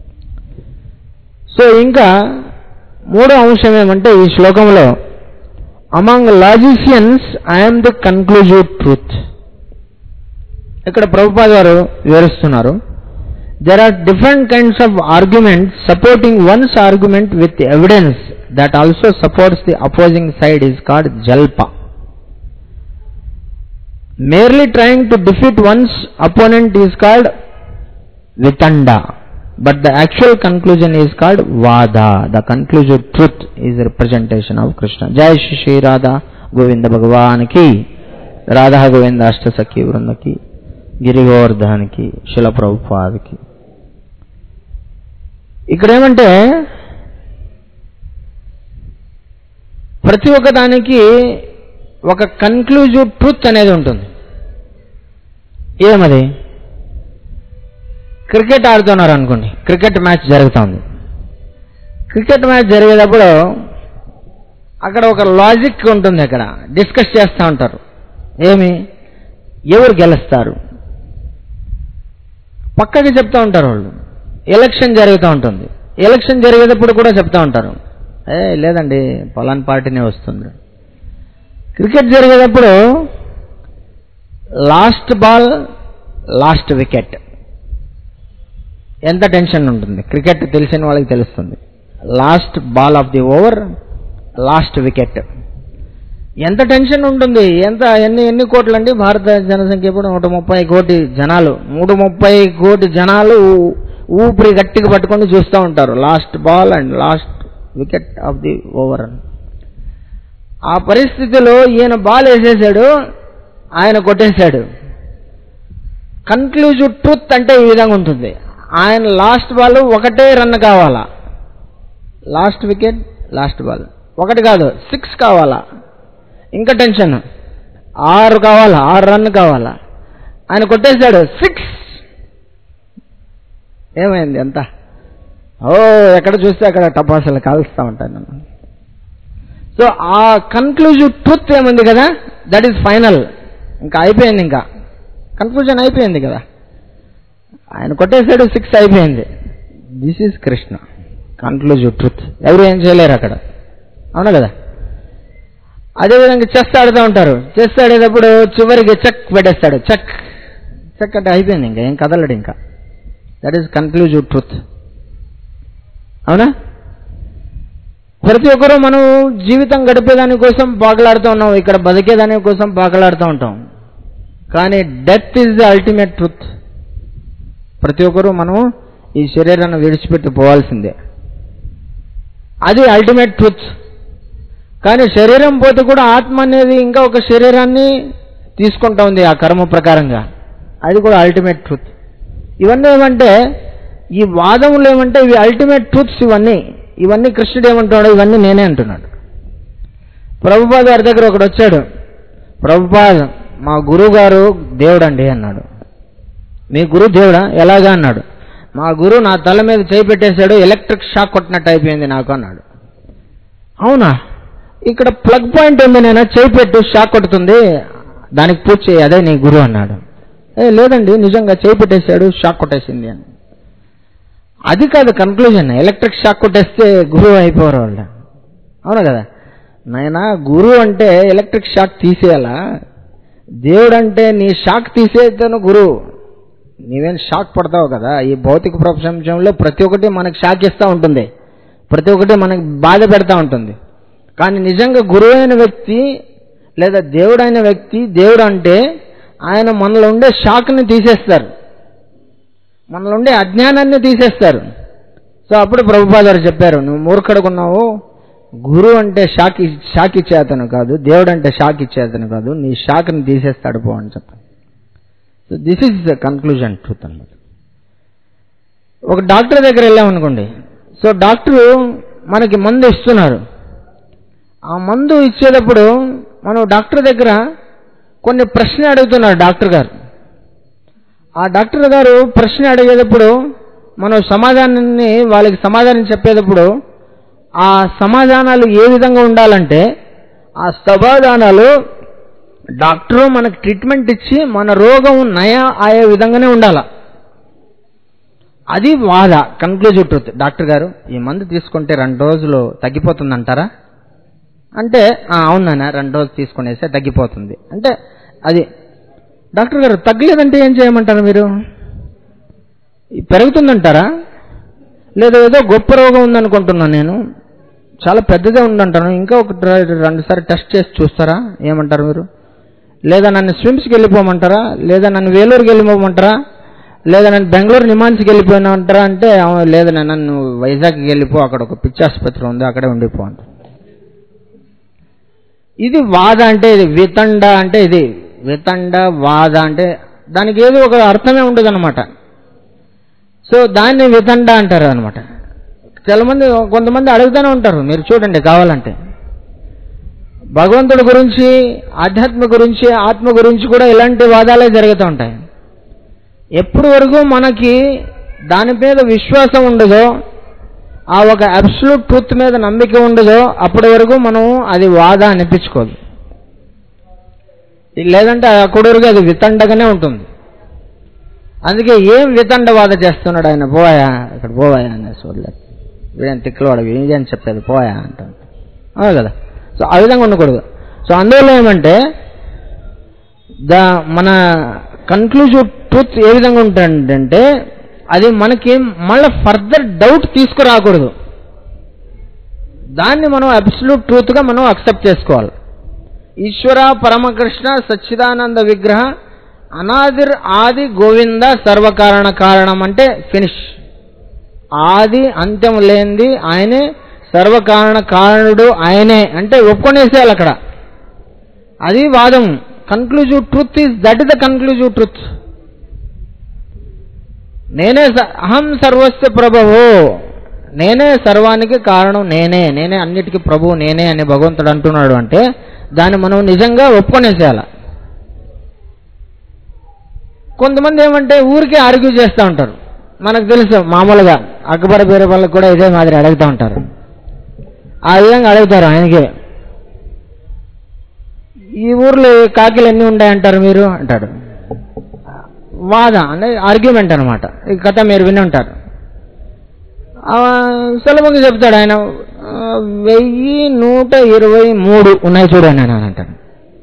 సో ఇంకా మూడో అంశం ఏమంటే ఈ శ్లోకంలో among logicians I'm the conclusive truth ఇక్కడ ప్రభుపాద గారు వివరిస్తున్నారు there are different kinds of arguments supporting one's argument with evidence that also supports the opposing side is called jalpa merely trying to defeat one's opponent is called vitanda but the actual conclusion is called vada the conclusive truth is a representation of krishna jai shri shri radha govinda bhagavan ki Radha Govinda అష్టసఖి వృందకి గిరిగోవర్ధానికి శిల ప్రభుపాదికి ఇక్కడ ఏమంటే ప్రతి ఒక్క దానికి ఒక conclusive truth అనేది ఉంటుంది ఏమది క్రికెట్ ఆడుతున్నారు అనుకోండి క్రికెట్ మ్యాచ్ జరుగుతుంది క్రికెట్ మ్యాచ్ జరిగేటప్పుడు అక్కడ ఒక లాజిక్ ఉంటుంది అక్కడ డిస్కస్ చేస్తూ ఉంటారు ఏమి ఎవరు గెలుస్తారు పక్కకి చెప్తూ ఉంటారు వాళ్ళు ఎలక్షన్ జరుగుతూ ఉంటుంది ఎలక్షన్ జరిగేటప్పుడు కూడా చెప్తూ ఉంటారు ఏ లేదండి పలాన్ పార్టీనే వస్తుంది క్రికెట్ జరిగేటప్పుడు లాస్ట్ బాల్ లాస్ట్ వికెట్ ఎంత టెన్షన్ ఉంటుంది క్రికెట్ తెలిసిన వాళ్ళకి తెలుస్తుంది last ball of the over last wicket ఎంత టెన్షన్ ఉంటుంది ఎంత ఎన్ని ఎన్ని కోట్లు అండి భారత జనసంఖ్య ఇప్పుడు నూట ముప్పై కోటి జనాలు మూడు ముప్పై కోటి జనాలు ఊ- ఊపిరి గట్టిగా పట్టుకొని చూస్తూ ఉంటారు last ball and last wicket of the over అని ఆ పరిస్థితిలో ఈయన బాల్ వేసేసాడు ఆయన కొట్టేశాడు కన్క్లూజివ్ ట్రూత్ అంటే ఈ విధంగా ఉంటుంది ఆయన లాస్ట్ బాల్ ఒకటే రన్ కావాలా లాస్ట్ వికెట్ లాస్ట్ బాల్ ఒకటి కాదు సిక్స్ కావాలా ఇంకా టెన్షన్ ఆరు కావాలా ఆరు రన్ కావాలా ఆయన కొట్టేశాడు సిక్స్ ఏమైంది ఎంత ఓ ఎక్కడ చూస్తే అక్కడ టపాసులు కాలుస్తూ ఉంటాను నన్ను సో ఆ కన్క్లూజివ్ ట్రూత్ ఏముంది కదా దట్ ఈస్ ఫైనల్ ఇంకా అయిపోయింది ఇంకా కన్క్లూజన్ అయిపోయింది కదా ఆయన కొట్టేశాడు సిక్స్ అయిపోయింది this is Krishna conclusive truth ఎవరు ఏం చేయలేరు అక్కడ అవునా కదా అదేవిధంగా చెస్ ఆడుతూ ఉంటారు చెస్ ఆడేటప్పుడు చివరికి చెక్ పెట్టేస్తాడు చెక్ చెక్ అంటే అయిపోయింది ఇంకా ఏం కదలడు ఇంకా దట్ ఈస్ కన్క్లూజివ్ ట్రూత్ అవునా ప్రతి ఒక్కరూ మనం జీవితం గడిపేదాని కోసం పాకలాడుతూ ఉన్నాం ఇక్కడ బతికేదాని కోసం పాకలాడుతూ ఉంటాం కానీ death is the ultimate truth ప్రతి ఒక్కరూ మనం ఈ శరీరాన్ని విడిచిపెట్టి పోవాల్సిందే అది అల్టిమేట్ ట్రూత్ కానీ శరీరం పోతే కూడా ఆత్మ అనేది ఇంకా ఒక శరీరాన్ని తీసుకుంటా ఉంది ఆ కర్మ ప్రకారంగా అది కూడా అల్టిమేట్ ట్రూత్ ఇవన్నీ ఏమంటే ఈ వాదములు ఏమంటే ఇవి అల్టిమేట్ ట్రూత్స్ ఇవన్నీ ఇవన్నీ కృష్ణుడు ఏమంటున్నాడు ఇవన్నీ నేనే అంటున్నాడు ప్రభుపాద్ గారి దగ్గర ఒకడు వచ్చాడు ప్రభుపాద్ మా గురువు గారు దేవుడండి అన్నాడు మీ గురువు దేవుడా ఎలాగా అన్నాడు మా గురువు నా తల మీద చేయి పెట్టేశాడు ఎలక్ట్రిక్ షాక్ కొట్టినట్టు అయిపోయింది నాకు అన్నాడు అవునా ఇక్కడ ప్లగ్ పాయింట్ ఉంది నేను చేయి పెట్టు షాక్ కొడుతుంది దానికి పూజ చేయి అదే నీ గురువు అన్నాడు ఏ లేదండి నిజంగా చేయి పెట్టేశాడు షాక్ కొట్టేసింది అని అది కాదు కన్క్లూజన్ ఎలక్ట్రిక్ షాక్ కొట్టేస్తే గురువు అయిపోరు వాళ్ళు అవును కదా నాయన గురువు అంటే ఎలక్ట్రిక్ షాక్ తీసేయాలా దేవుడు అంటే నీ షాక్ తీసేతను గురువు నీవేం షాక్ పడతావు కదా ఈ భౌతిక ప్రపంచంలో ప్రతి ఒక్కటి మనకు షాక్ ఇస్తూ ఉంటుంది ప్రతి ఒక్కటి మనకి బాధ పెడతా ఉంటుంది కానీ నిజంగా గురువు అయిన వ్యక్తి లేదా దేవుడైన వ్యక్తి దేవుడు అంటే ఆయన మనలో ఉండే షాక్ని తీసేస్తారు మనలో ఉండే అజ్ఞానాన్ని తీసేస్తారు సో అప్పుడు ప్రభుపాద గారు చెప్పారు నువ్వు మూర్ఖడుకున్నావు గురువు అంటే షాక్ ఇ- షాక్ ఇచ్చే అతను కాదు దేవుడు అంటే షాక్ ఇచ్చే అతను కాదు నీ షాక్ని తీసేస్తాడు పో అని చెప్పాను so this is the conclusion truth అన్నమాట ఒక డాక్టర్ దగ్గర వెళ్ళామనుకోండి సో డాక్టరు మనకి మందు ఇస్తున్నారు ఆ మందు ఇచ్చేటప్పుడు మనం డాక్టర్ దగ్గర కొన్ని ప్రశ్నలు అడుగుతున్నారు డాక్టర్ గారు ఆ డాక్టర్ గారు ప్రశ్న అడిగేటప్పుడు మనం సమాధానాన్ని వాళ్ళకి సమాధానం చెప్పేటప్పుడు ఆ సమాధానాలు ఏ విధంగా ఉండాలంటే ఆ సమాధానాలు డాక్టరు మనకు ట్రీట్మెంట్ ఇచ్చి మన రోగం నయ అయ్యే విధంగానే ఉండాల అది వాద కన్క్లూజివ్ ట్రూత్ డాక్టర్ గారు ఈ మందు తీసుకుంటే రెండు రోజులు తగ్గిపోతుందంటారా అంటే "ఆ, అవునన్నా రెండు రోజులు తీసుకునేస్తే తగ్గిపోతుంది అంటే అది డాక్టర్ గారు తగ్గలేదంటే ఏం చేయమంటారు మీరు ఈ పెరుగుతుందంటారా లేదా ఏదో గొప్ప రోగం ఉందనుకుంటున్నాను నేను చాలా పెద్దదే ఉందంటాను ఇంకా ఒక రెండు సార్లు టెస్ట్ చేసి చూస్తారా ఏమంటారు మీరు లేదా నన్ను స్విమ్స్కి వెళ్ళిపోమంటారా లేదా నన్ను వేలూరుకి వెళ్ళిపోమంటారా లేదా నన్ను బెంగళూరు నిమాన్స్కి వెళ్ళిపోయినామంటారా అంటే "అవును, లేదా నన్ను వైజాగ్కి వెళ్ళిపో అక్కడ ఒక పిచ్చి ఆసుపత్రి ఉంది అక్కడే ఉండిపో అంటారు ఇది వాద అంటే ఇది వితండ అంటే ఇది వితండ వాద అంటే దానికి ఏదో ఒక అర్థమే ఉండదు అనమాట సో దాన్ని వితండ అంటారు అనమాట చాలా మంది కొంతమంది అడుగుతూనే ఉంటారు మీరు చూడండి కావాలంటే భగవంతుడి గురించి ఆధ్యాత్మ గురించి ఆత్మ గురించి కూడా ఇలాంటి వాదాలే జరుగుతూ ఉంటాయి ఎప్పటి వరకు మనకి దాని మీద విశ్వాసం ఉండదో ఆ ఒక అబ్సల్యూట్ ట్రూత్ మీద నమ్మిక ఉండదో అప్పటి వరకు మనం అది వాద అనిపించుకోదు లేదంటే అక్కడి వరకు అది వితండగానే ఉంటుంది అందుకే ఏం వితండవాద చేస్తున్నాడు ఆయన పోయా ఇక్కడ పోవాయా అనేసి వదిలేదు వీడని తిక్కలవాడు ఏం చెప్పేది పోయా అంటాడు అవును కదా సో ఆ విధంగా ఉండకూడదు సో అందువల్ల ఏమంటే ద మన కన్క్లూజివ్ ట్రూత్ ఏ విధంగా ఉంటుందంటే అది మనకి మళ్ళీ ఫర్దర్ డౌట్ తీసుకురాకూడదు దాన్ని మనం అబ్సల్యూట్ ట్రూత్గా మనం అక్సెప్ట్ చేసుకోవాలి ఈశ్వర పరమకృష్ణ సచ్చిదానంద విగ్రహ అనాదిర్ ఆది గోవింద సర్వకారణ కారణం అంటే ఫినిష్ ఆది అంత్యం లేనిది ఆయనే సర్వకారణ కారణుడు ఆయనే అంటే ఒప్పుకొనేసేయాలి అక్కడ అది వాదం conclusive truth is that is the conclusive truth నేనే స- అహం సర్వస్య ప్రభువు నేనే సర్వానికి కారణం నేనే నేనే అన్నిటికీ ప్రభువు నేనే అని భగవంతుడు అంటున్నాడు అంటే దాన్ని మనం నిజంగా ఒప్పుకొనేసేయాల కొంతమంది ఏమంటే ఊరికే ఆర్గ్యూ చేస్తూ ఉంటారు మనకు తెలుసు మామూలుగా అక్బర్ బీరే వాళ్ళకి కూడా ఇదే మాదిరి అడుగుతూ ఉంటారు ఆ విధంగా అడుగుతారు ఆయనకి ఈ ఊర్లో కాకిలు ఎన్ని ఉంటాయంటారు మీరు అంటాడు వాద అంటే ఆర్గ్యుమెంట్ అనమాట ఈ కథ మీరు విని ఉంటారు ఆ, సులభంగా చెప్తాడు ఆయన ఆ, వెయ్యి నూట ఇరవై మూడు ఉన్నాయి చూడండి అని అంటాడు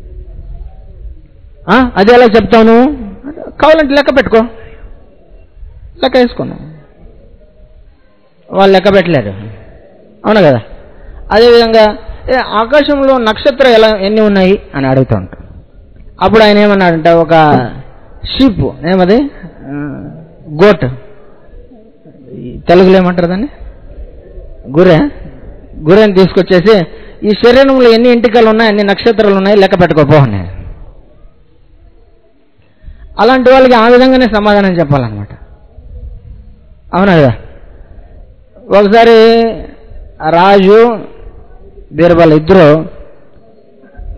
"ఆ, అది ఎలా చెప్తాను కావాలంటే లెక్క పెట్టుకో లెక్క వేసుకున్నాం వాళ్ళు లెక్క పెట్టలేరు అవును కదా అదేవిధంగా "ఏ, ఆకాశంలో నక్షత్రం ఎలా ఎన్ని ఉన్నాయి అని అడుగుతూ ఉంటాం అప్పుడు ఆయన ఏమన్నాడంటే ఒక షీప్ ఏమది గోట్ తెలుగులో ఏమంటారు దాన్ని గుర్రె గుర్రెని తీసుకొచ్చేసి ఈ శరీరంలో ఎన్ని ఎంటికలు ఉన్నాయి ఎన్ని నక్షత్రాలు ఉన్నాయి లెక్క పెట్టుకోపోనే అలాంటి వాళ్ళకి ఆ విధంగానే సమాధానం చెప్పాలన్నమాట అవునా కదా ఒకసారి రాజు బీర్బల్ ఇద్దరు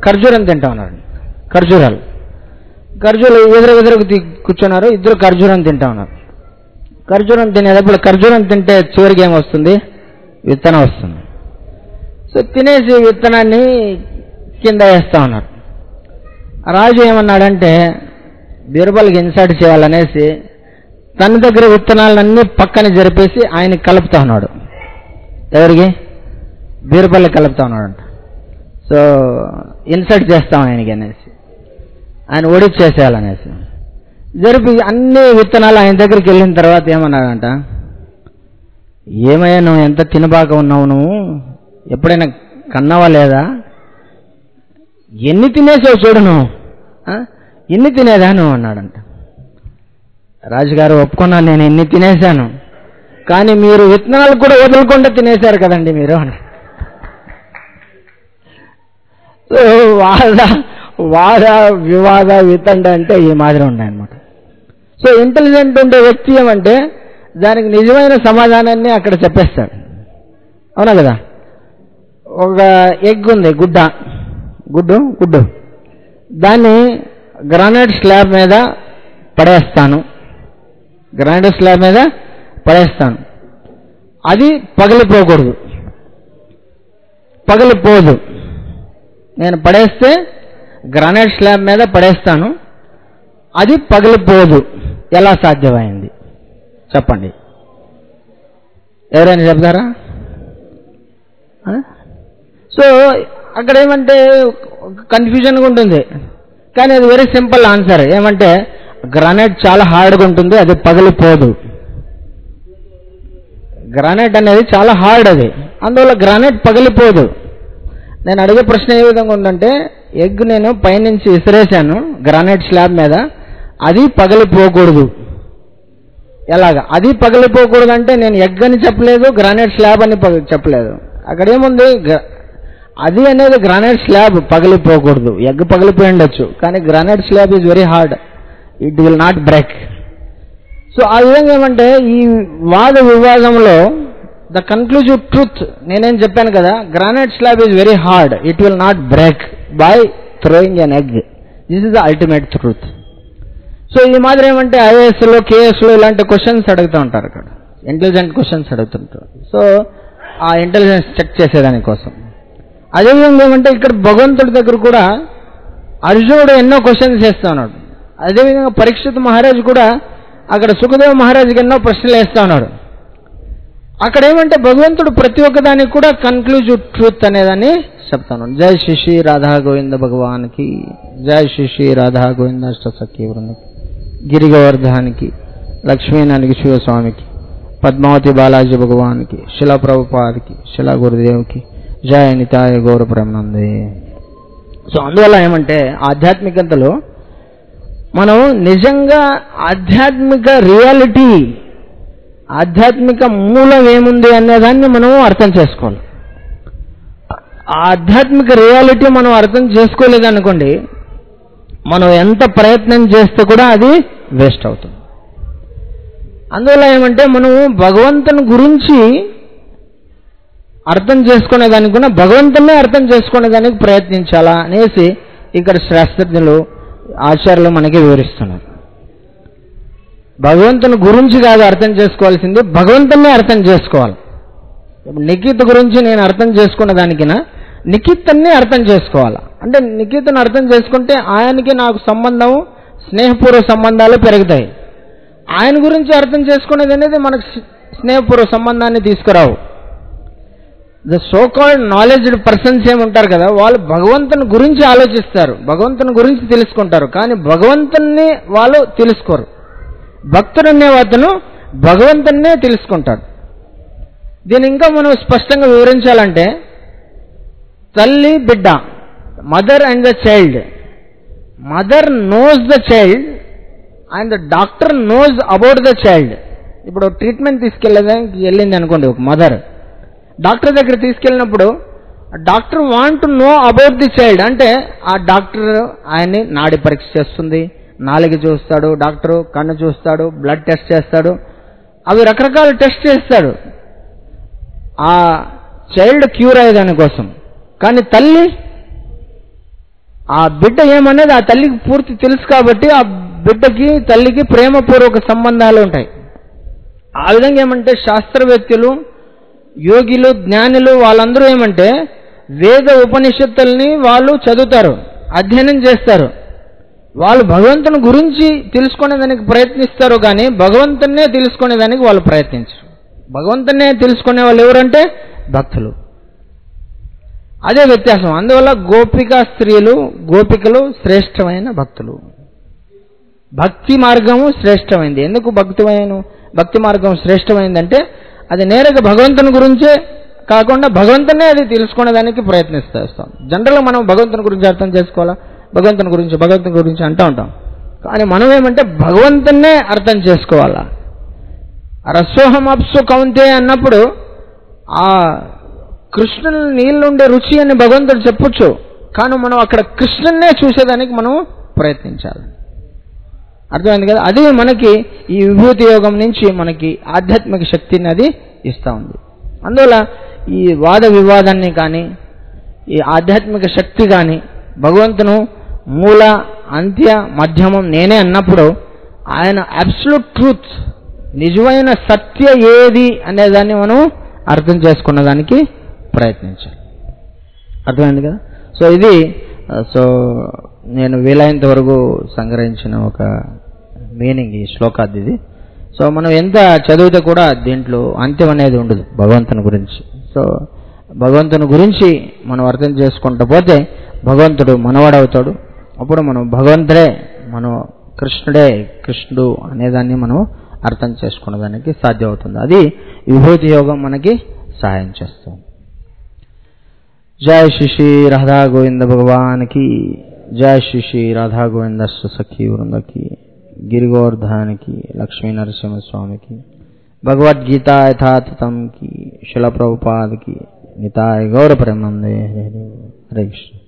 ఖర్జూరం తింటా ఉన్నారు ఖర్జూరాలు ఖర్జూరాలు ఎదురు ఎదురుకు తీ- కూర్చున్నారు ఇద్దరు ఖర్జూరం తింటా ఉన్నారు ఖర్జూరం తినేటప్పుడు ఖర్జూరం తింటే చివరికి ఏమొస్తుంది విత్తనం వస్తుంది సో తినేసి విత్తనాన్ని కింద వేస్తా ఉన్నారు రాజు ఏమన్నాడంటే బీర్బల్కి ఇన్సర్ట్ చేయాలనేసి తన దగ్గర విత్తనాలన్నీ పక్కన జరిపేసి ఆయన కలుపుతా ఉన్నాడు ఎవరికి బీర్బల్లి కలుపుతా ఉన్నాడంట సో ఇన్సర్ట్ చేస్తాం ఆయనకి అనేసి ఆయన ఓడిచ్చేసేయాలనేసి జరిపి అన్ని విత్తనాలు ఆయన దగ్గరికి వెళ్ళిన తర్వాత ఏమన్నాడంట ఏమయ్యా నువ్వు ఎంత తినబాక ఉన్నావు నువ్వు ఎప్పుడైనా కన్నావా లేదా ఎన్ని తినేసావు చూడు నువ్వు ఆ? ఎన్ని తినేదా నువ్వు అన్నాడంట రాజుగారు ఒప్పుకున్నాను నేను ఎన్ని తినేశాను కానీ మీరు విత్తనాలు కూడా వదలకుండా తినేశారు కదండి మీరు అని సో వాద వాద వివాద వితండ అంటే ఈ మాదిరి ఉన్నాయన్నమాట సో ఇంటెలిజెంట్ ఉండే వ్యక్తి ఏమంటే దానికి నిజమైన సమాధానాన్ని అక్కడ చెప్పేస్తాడు అవునా కదా ఒక ఎగ్ ఉంది గుడ్డ గుడ్డు గుడ్డు దాన్ని గ్రానైట్ స్లాబ్ మీద పడేస్తాను గ్రానైట్ స్లాబ్ మీద పడేస్తాను అది పగిలిపోకూడదు పగిలిపోదు నేను పడేస్తే గ్రానైట్ స్లాబ్ మీద పడేస్తాను అది పగిలిపోదు ఎలా సాధ్యమైంది చెప్పండి ఎవరైనా చెప్తారా ఆ? సో అక్కడ ఏమంటే కన్ఫ్యూజన్గా ఉంటుంది కానీ అది వెరీ సింపుల్ ఆన్సర్ ఏమంటే గ్రానైట్ చాలా హార్డ్గా ఉంటుంది అది పగిలిపోదు గ్రానైట్ అనేది చాలా హార్డ్ అది అందువల్ల గ్రానైట్ పగిలిపోదు నేను అడిగే ప్రశ్న ఏ విధంగా ఉందంటే ఎగ్ నేను పైనుంచి విసిరేశాను గ్రానైట్ స్లాబ్ మీద అది పగిలిపోకూడదు ఎలాగా అది పగిలిపోకూడదు అంటే నేను ఎగ్ అని చెప్పలేదు గ్రానైట్ స్లాబ్ అని పగ- చెప్పలేదు అక్కడ ఏముంది గ- అది అనేది గ్రానైట్ స్లాబ్ పగిలిపోకూడదు ఎగ్ పగిలిపోయి ఉండొచ్చు కానీ granite slab is very hard it will not break so ఆ విధంగా ఏమంటే ఈ వాద వివాదంలో ద కన్క్లూజివ్ ట్రూత్ నేనేం చెప్పాను కదా granite slab is very hard it will not break by throwing an egg this is the ultimate truth so ఈ మాదిరి ఏమంటే ఐఏఎస్లో కేఎస్లో ఇలాంటి క్వశ్చన్స్ అడుగుతూ ఉంటారు ఇక్కడ ఇంటెలిజెంట్ క్వశ్చన్స్ అడుగుతుంటారు సో ఆ ఇంటెలిజెన్స్ చెక్ చేసేదానికోసం అదేవిధంగా ఏమంటే ఇక్కడ భగవంతుడి దగ్గర కూడా అర్జునుడు ఎన్నో క్వశ్చన్స్ చేస్తా ఉన్నాడు అదేవిధంగా పరీక్షిత్ మహారాజ్ కూడా అక్కడ సుఖదేవ్ మహారాజుకి ఎన్నో ప్రశ్నలు వేస్తా ఉన్నాడు అక్కడ ఏమంటే భగవంతుడు ప్రతి ఒక్క దానికి కూడా కన్క్లూజివ్ ట్రూత్ అనేదాన్ని చెప్తాను జై శ్రీ శ్రీ రాధా గోవింద భగవాన్కి జై శ్రీ శ్రీ రాధా గోవింద అష్టసఖి వృందకి గిరిగోవర్ధానికి లక్ష్మీనారాయణ శివస్వామికి పద్మావతి బాలాజీ భగవాన్కి శిలా ప్రభుపాదికి శిలా గురుదేవ్కి జయ నితాయ గౌర బ్రహ్మందే సో అందువల్ల ఏమంటే ఆధ్యాత్మికతలో మనం నిజంగా ఆధ్యాత్మిక రియాలిటీ ఆధ్యాత్మిక మూలం ఏముంది అనేదాన్ని మనం అర్థం చేసుకోవాలి ఆ ఆధ్యాత్మిక రియాలిటీ మనం అర్థం చేసుకోలేదనుకోండి మనం ఎంత ప్రయత్నం చేస్తే కూడా అది వేస్ట్ అవుతుంది అందువల్ల ఏమంటే మనం భగవంతుని గురించి అర్థం చేసుకునేదానికి కూడా భగవంతునే అర్థం చేసుకునేదానికి ప్రయత్నించాలా అనేసి ఇక్కడ శాస్త్రజ్ఞులు ఆచార్యులు మనకి వివరిస్తున్నారు భగవంతుని గురించి కాదు అర్థం చేసుకోవాల్సింది భగవంతునే అర్థం చేసుకోవాలి ఇప్పుడు నిఖిత్ గురించి నేను అర్థం చేసుకున్న దానికినా నిఖితన్ని అర్థం చేసుకోవాలి అంటే నిఖిత్ను అర్థం చేసుకుంటే ఆయనకి నాకు సంబంధం స్నేహపూర్వ సంబంధాలు పెరుగుతాయి ఆయన గురించి అర్థం చేసుకునేది అనేది మనకు స్- స్నేహపూర్వ సంబంధాన్ని తీసుకురావు the so called knowledged persons ఏముంటారు కదా వాళ్ళు భగవంతుని గురించి ఆలోచిస్తారు భగవంతుని గురించి తెలుసుకుంటారు కానీ భగవంతుని వాళ్ళు తెలుసుకోరు భక్తుడు అనే అతను భగవంతున్నే తెలుసుకుంటాడు దీని ఇంకా మనం స్పష్టంగా వివరించాలంటే తల్లి బిడ్డ mother and the child mother knows the child and the doctor knows about the child ఇప్పుడు ట్రీట్మెంట్ తీసుకెళ్ళడానికి వెళ్ళింది అనుకోండి ఒక మదర్ డాక్టర్ దగ్గర తీసుకెళ్ళినప్పుడు doctor want to know about the child అంటే ఆ డాక్టర్ ఆయన్ని నాడి పరీక్ష చేస్తుంది నాలుగు చూస్తాడు డాక్టరు కన్ను చూస్తాడు బ్లడ్ టెస్ట్ చేస్తాడు అవి రకరకాల టెస్ట్ చేస్తాడు ఆ చైల్డ్ క్యూర్ అయ్యేదాని కోసం కానీ తల్లి ఆ బిడ్డ ఏమనేది ఆ తల్లికి పూర్తి తెలుసు కాబట్టి ఆ బిడ్డకి తల్లికి ప్రేమపూర్వక సంబంధాలు ఉంటాయి ఆ విధంగా ఏమంటే శాస్త్రవేత్తలు యోగిలు జ్ఞానులు వాళ్ళందరూ ఏమంటే వేద ఉపనిషత్తుల్ని వాళ్ళు చదువుతారు అధ్యయనం చేస్తారు వాళ్ళు భగవంతుని గురించి తెలుసుకునేదానికి ప్రయత్నిస్తారు కానీ భగవంతున్నే తెలుసుకునేదానికి వాళ్ళు ప్రయత్నించరు భగవంతున్నే తెలుసుకునే వాళ్ళు ఎవరంటే భక్తులు అదే వ్యత్యాసం అందువల్ల గోపిక స్త్రీలు గోపికలు శ్రేష్టమైన భక్తులు భక్తి మార్గము శ్రేష్టమైంది ఎందుకు భక్తిమైన భక్తి మార్గం శ్రేష్టమైందంటే అది నేరుగా భగవంతుని గురించే కాకుండా భగవంతునే అది తెలుసుకునేదానికి ప్రయత్నిస్తాం జనరల్గా మనం భగవంతుని గురించి అర్థం చేసుకోవాలా భగవంతుని గురించి భగవంతుని గురించి అంటూ ఉంటాం కానీ మనం ఏమంటే భగవంతున్నే అర్థం చేసుకోవాలా రసోహం అప్సు కౌంతే అన్నప్పుడు ఆ కృష్ణుని నీళ్ళుండే రుచి అని భగవంతుడు చెప్పొచ్చు కానీ మనం అక్కడ కృష్ణున్నే చూసేదానికి మనం ప్రయత్నించాలి అర్థమైంది కదా అది మనకి ఈ విభూతి యోగం నుంచి మనకి ఆధ్యాత్మిక శక్తిని అది ఇస్తూ ఉంది అందువల్ల ఈ వాద వివాదాన్ని కానీ ఈ ఆధ్యాత్మిక శక్తి కానీ భగవంతును మూల అంత్య మధ్యమం నేనే అన్నప్పుడు ఆయన అబ్సల్యూట్ ట్రూత్ నిజమైన సత్య ఏది అనేదాన్ని మనం అర్థం చేసుకున్న దానికి ప్రయత్నించాలి అర్థమైంది కదా సో ఇది సో నేను వీలైనంత వరకు సంగ్రహించిన ఒక మీనింగ్ ఈ శ్లోకాది ఇది సో మనం ఎంత చదివితే కూడా దీంట్లో అంత్యం అనేది ఉండదు భగవంతుని గురించి సో భగవంతుని గురించి మనం అర్థం చేసుకుంటూ పోతే భగవంతుడు మనవాడవుతాడు అప్పుడు మనం భగవంతుడే మనం కృష్ణుడే కృష్ణుడు అనేదాన్ని మనం అర్థం చేసుకునేదానికి సాధ్యం అవుతుంది అది విభూతి యోగం మనకి సహాయం చేస్తుంది जय श्री श्री राधा गोविंद भगवान की जय श्री श्री राधा गोविंद सखी वृंद की गिर गोवर्धन की लक्ष्मी नरसिंह स्वामी की भगवद गीता यथातम की शिला प्रभुपाद की निताय गौर प्रेमंदे हरे कृष्ण